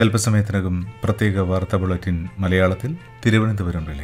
അല്പസമയത്തിനകം പ്രത്യേക വാർത്താ ബുള്ളറ്റിൻ മലയാളത്തിൽ തിരുവനന്തപുരം റിലേ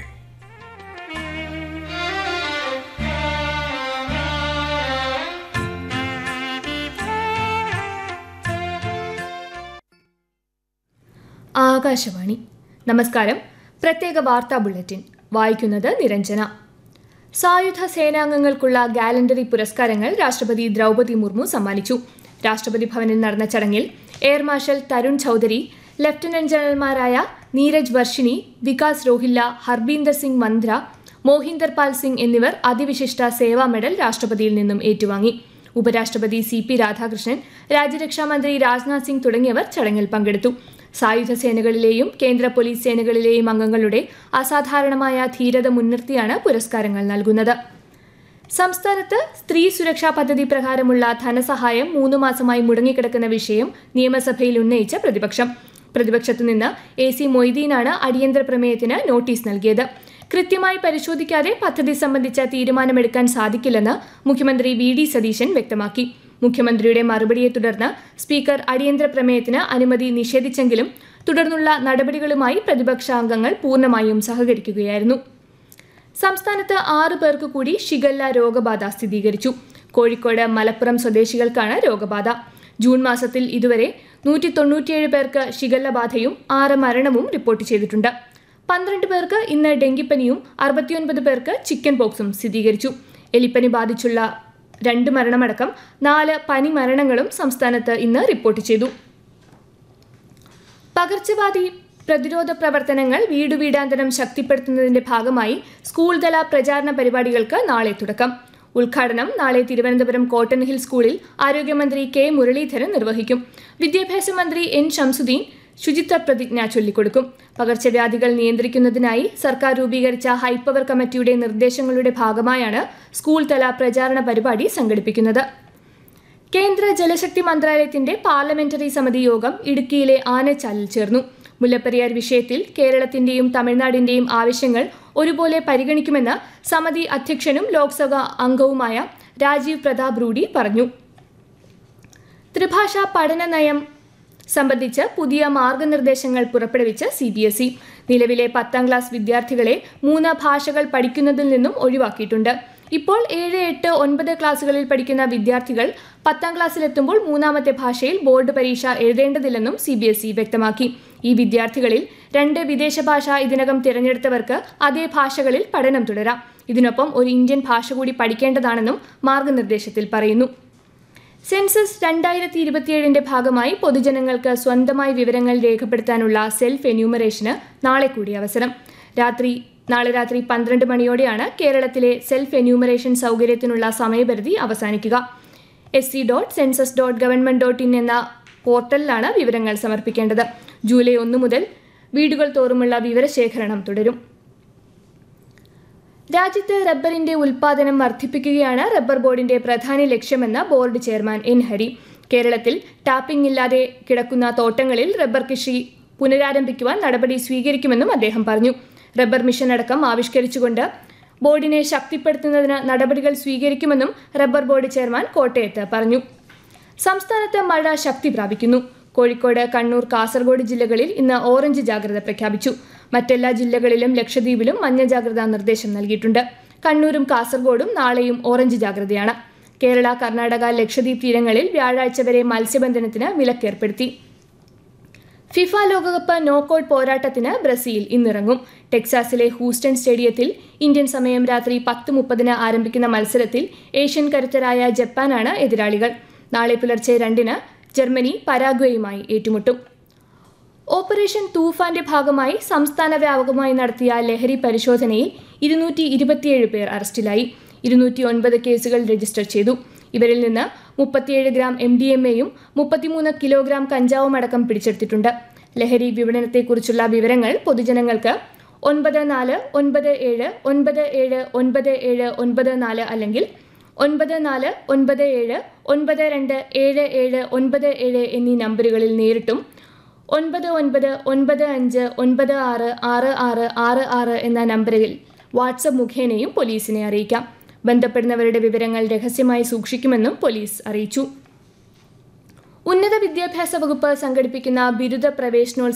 ആകാശവാണി നമസ്കാരം പ്രത്യേക വാർത്താ ബുള്ളറ്റിൻ വായിക്കുന്നത് നിരഞ്ജന സായുധ സേനാംഗങ്ങൾക്കുള്ള ഗാലണ്ടറി പുരസ്കാരങ്ങൾ രാഷ്ട്രപതി ദ്രൗപതി മുർമു സമ്മാനിച്ചു രാഷ്ട്രപതി ഭവനിൽ നടന്ന ചടങ്ങിൽ air marshal Tarun Chaudhary lieutenant ജനറൽമാരായ നീരജ് വർഷിനി വികാസ് രോഹില്ല ഹർബീന്ദർ സിംഗ് മന്ദ്ര മോഹിന്ദർ പാൽ സിംഗ് എന്നിവർ അതിവിശിഷ്ട സേവാ മെഡൽ രാഷ്ട്രപതിയിൽ നിന്നും ഏറ്റുവാങ്ങി ഉപരാഷ്ട്രപതി സി പി രാധാകൃഷ്ണൻ രാജ്യരക്ഷാമന്ത്രി രാജ്നാഥ് സിംഗ് തുടങ്ങിയവർ ചടങ്ങിൽ പങ്കെടുത്തു സായുധ സേനകളിലെയും കേന്ദ്ര പോലീസ് സേനകളിലെയും അംഗങ്ങളുടെ അസാധാരണമായ ധീരത മുൻനിർത്തിയാണ് പുരസ്കാരങ്ങൾ നൽകുന്നത് സംസ്ഥാനത്ത് സ്ത്രീ സുരക്ഷാ പദ്ധതി പ്രകാരമുള്ള ധനസഹായം മൂന്ന് മാസമായി മുടങ്ങിക്കിടക്കുന്ന വിഷയം നിയമസഭയിൽ ഉന്നയിച്ച പ്രതിപക്ഷം പ്രതിപക്ഷത്തു നിന്ന് എ സി മൊയ്തീനാണ് അടിയന്തര പ്രമേയത്തിന് നോട്ടീസ് നൽകിയത് കൃത്യമായി പരിശോധിക്കാതെ പദ്ധതി സംബന്ധിച്ച തീരുമാനമെടുക്കാൻ സാധിക്കില്ലെന്ന് മുഖ്യമന്ത്രി വി ഡി സതീശൻ വ്യക്തമാക്കി മുഖ്യമന്ത്രിയുടെ മറുപടിയെ തുടർന്ന് സ്പീക്കർ അടിയന്തര പ്രമേയത്തിന് അനുമതി നിഷേധിച്ചെങ്കിലും തുടർന്നുള്ള നടപടികളുമായി പ്രതിപക്ഷ അംഗങ്ങൾ പൂർണ്ണമായും സഹകരിക്കുകയായിരുന്നു സംസ്ഥാനത്ത് ആറ് പേർക്ക് കൂടി ഷിഗല്ല രോഗബാധ സ്ഥിരീകരിച്ചു കോഴിക്കോട് മലപ്പുറം സ്വദേശികൾക്കാണ് രോഗബാധ ജൂൺ മാസത്തിൽ ഇതുവരെ നൂറ്റി തൊണ്ണൂറ്റിയേഴ് പേർക്ക് ഷിഗല്ല ബാധയും ആറ് മരണവും റിപ്പോർട്ട് ചെയ്തിട്ടുണ്ട് പന്ത്രണ്ട് പേർക്ക് ഇന്ന് ഡെങ്കിപ്പനിയും അറുപത്തിയൊൻപത് പേർക്ക് ചിക്കൻ പോക്സും സ്ഥിരീകരിച്ചു എലിപ്പനി ബാധിച്ചുള്ള രണ്ട് മരണമടക്കം നാല് പനി മരണങ്ങളും സംസ്ഥാനത്ത് ഇന്ന് റിപ്പോർട്ട് ചെയ്തു പകർച്ചവ്യാധി പ്രതിരോധ പ്രവർത്തനങ്ങൾ വീടു വീടാന്തരം ശക്തിപ്പെടുത്തുന്നതിന്റെ ഭാഗമായി സ്കൂൾ തല പ്രചാരണ പരിപാടികൾക്ക് നാളെ തുടക്കം ഉദ്ഘാടനം നാളെ തിരുവനന്തപുരം കോട്ടൺ ഹിൽ സ്കൂളിൽ ആരോഗ്യമന്ത്രി കെ മുരളീധരൻ നിർവഹിക്കും വിദ്യാഭ്യാസ മന്ത്രി എൻ ഷംസുദ്ദീൻ ശുചിത്വ പ്രതിജ്ഞ ചൊല്ലിക്കൊടുക്കും പകർച്ചവ്യാധികൾ നിയന്ത്രിക്കുന്നതിനായി സർക്കാർ രൂപീകരിച്ച ഹൈപ്പവർ കമ്മിറ്റിയുടെ നിർദ്ദേശങ്ങളുടെ ഭാഗമായാണ് സ്കൂൾ തല പ്രചാരണ പരിപാടി സംഘടിപ്പിക്കുന്നത് കേന്ദ്ര ജലശക്തി മന്ത്രാലയത്തിന്റെ പാർലമെന്ററി സമിതി യോഗം ഇടുക്കിയിലെ ആനച്ചാലിൽ ചേർന്നു മുല്ലപ്പെരിയാർ വിഷയത്തിൽ കേരളത്തിന്റെയും തമിഴ്നാടിന്റെയും ആവശ്യങ്ങൾ ഒരുപോലെ പരിഗണിക്കുമെന്ന് സമിതി അധ്യക്ഷനും ലോക്സഭാ അംഗവുമായ രാജീവ് പ്രതാപ് റൂഡി പറഞ്ഞു ത്രിഭാഷാ പഠന നയം സംബന്ധിച്ച് പുതിയ മാർഗനിർദ്ദേശങ്ങൾ പുറപ്പെടുവിച്ച് സി ബി എസ് ഇ നിലവിലെ പത്താം ക്ലാസ് വിദ്യാർത്ഥികളെ മൂന്ന് ഭാഷകൾ പഠിക്കുന്നതിൽ നിന്നും ഒഴിവാക്കിയിട്ടുണ്ട് ഇപ്പോൾ ഏഴ് എട്ട് ഒൻപത് ക്ലാസ്സുകളിൽ പഠിക്കുന്ന വിദ്യാർത്ഥികൾ പത്താം ക്ലാസ്സിലെത്തുമ്പോൾ മൂന്നാമത്തെ ഭാഷയിൽ ബോർഡ് പരീക്ഷ എഴുതേണ്ടതില്ലെന്നും സി ബി എസ് ഇ വ്യക്തമാക്കി ഈ വിദ്യാർത്ഥികളിൽ രണ്ട് വിദേശ ഭാഷ ഇതിനകം തിരഞ്ഞെടുത്തവർക്ക് അതേ ഭാഷകളിൽ പഠനം തുടരാം ഇതിനൊപ്പം ഒരു ഇന്ത്യൻ ഭാഷ കൂടി പഠിക്കേണ്ടതാണെന്നും മാർഗനിർദ്ദേശത്തിൽ പറയുന്നു സെൻസസ് രണ്ടായിരത്തി ഇരുപത്തിയേഴിന്റെ ഭാഗമായി പൊതുജനങ്ങൾക്ക് സ്വന്തമായി വിവരങ്ങൾ രേഖപ്പെടുത്താനുള്ള സെൽഫ് എന്യൂമറേഷന് നാളെ കൂടി അവസരം രാത്രി നാളെ രാത്രി പന്ത്രണ്ട് മണിയോടെയാണ് കേരളത്തിലെ സെൽഫ് എന്യൂമറേഷൻ സൗകര്യത്തിനുള്ള സമയപരിധി അവസാനിക്കുക S C dot census dot government dot in എന്ന പോർട്ടലിലാണ് വിവരങ്ങൾ സമർപ്പിക്കേണ്ടത് ജൂലൈ ഒന്ന് മുതൽ വീടുകൾ തോറുമുള്ള വിവരശേഖരണം തുടരും രാജ്യത്ത് റബ്ബറിന്റെ ഉൽപാദനം വർദ്ധിപ്പിക്കുകയാണ് റബ്ബർ ബോർഡിന്റെ പ്രധാന ലക്ഷ്യമെന്ന് ബോർഡ് ചെയർമാൻ എൻ ഹരി കേരളത്തിൽ ടാപ്പിംഗ് ഇല്ലാതെ കിടക്കുന്ന തോട്ടങ്ങളിൽ റബ്ബർ കൃഷി പുനരാരംഭിക്കുവാൻ നടപടി സ്വീകരിക്കുമെന്നും അദ്ദേഹം പറഞ്ഞു റബ്ബർ മിഷൻ അടക്കം ആവിഷ്കരിച്ചുകൊണ്ട് ബോർഡിനെ ശക്തിപ്പെടുത്തുന്നതിന് നടപടികൾ സ്വീകരിക്കുമെന്നും റബ്ബർ ബോർഡ് ചെയർമാൻ കോട്ടയത്ത് പറഞ്ഞു സംസ്ഥാനത്ത് മഴ ശക്തി പ്രാപിക്കുന്നു കോഴിക്കോട് കണ്ണൂർ കാസർഗോഡ് ജില്ലകളിൽ ഇന്ന് ഓറഞ്ച് ജാഗ്രത പ്രഖ്യാപിച്ചു മറ്റെല്ലാ ജില്ലകളിലും ലക്ഷദ്വീപിലും മഞ്ഞ ജാഗ്രതാ നിർദ്ദേശം നൽകിയിട്ടുണ്ട് കണ്ണൂരും കാസർഗോഡും നാളെയും ഓറഞ്ച് ജാഗ്രതയാണ് കേരള കർണാടക ലക്ഷദ്വീപ് തീരങ്ങളിൽ വ്യാഴാഴ്ച വരെ മത്സ്യബന്ധനത്തിന് വിലക്കേർപ്പെടുത്തി ഫിഫ ലോകകപ്പ് നോക്കൌട്ട് പോരാട്ടത്തിന് ബ്രസീൽ ഇന്നിറങ്ങും ടെക്സാസിലെ ഹൂസ്റ്റൺ സ്റ്റേഡിയത്തിൽ ഇന്ത്യൻ സമയം രാത്രി പത്ത് മുപ്പതിന് ആരംഭിക്കുന്ന മത്സരത്തിൽ ഏഷ്യൻ കരുത്തരായ ജപ്പാനാണ് എതിരാളികൾ നാളെ പുലർച്ചെ രണ്ടിന് ജർമ്മനി പരാഗ്വേയുമായി ഏറ്റുമുട്ടും ഓപ്പറേഷൻ തൂഫാന്റെ ഭാഗമായി സംസ്ഥാന വ്യാപകമായി നടത്തിയ ലഹരി പരിശോധനയിൽ ഇരുന്നൂറ്റി ഇരുപത്തിയേഴ് പേർ അറസ്റ്റിലായി ഇരുന്നൂറ്റി ഒൻപത് കേസുകൾ രജിസ്റ്റർ ചെയ്തു ഇവരിൽ നിന്ന് മുപ്പത്തിയേഴ് ഗ്രാം എം ഡി എം എയും മുപ്പത്തിമൂന്ന് കിലോഗ്രാം കഞ്ചാവും അടക്കം പിടിച്ചെടുത്തിട്ടുണ്ട് ലഹരി വിപണനത്തെക്കുറിച്ചുള്ള വിവരങ്ങൾ പൊതുജനങ്ങൾക്ക് ഒൻപത് നാല് ഒൻപത് ഏഴ് ഒൻപത് ഏഴ് ഒൻപത് ഏഴ് ഒൻപത് നാല് അല്ലെങ്കിൽ ഒൻപത് നാല് ഒൻപത് ഏഴ് ഒൻപത് രണ്ട് ഏഴ് ഏഴ് ഒൻപത് ഏഴ് എന്നീ നമ്പറുകളിൽ നേരിട്ടും ഒൻപത് ഒൻപത് ഒൻപത് അഞ്ച് ഒൻപത് ആറ് ആറ് ആറ് ആറ് ആറ് എന്ന നമ്പറിൽ വാട്സപ്പ് മുഖേനയും പോലീസിനെ അറിയിക്കാം ബന്ധപ്പെടുന്നവരുടെ വിവരങ്ങൾ രഹസ്യമായി സൂക്ഷിക്കുമെന്നും പോലീസ് അറിയിച്ചു ഉന്നത വിദ്യാഭ്യാസ വകുപ്പ് സംഘടിപ്പിക്കുന്ന ബിരുദ പ്രവേശനോത്സവം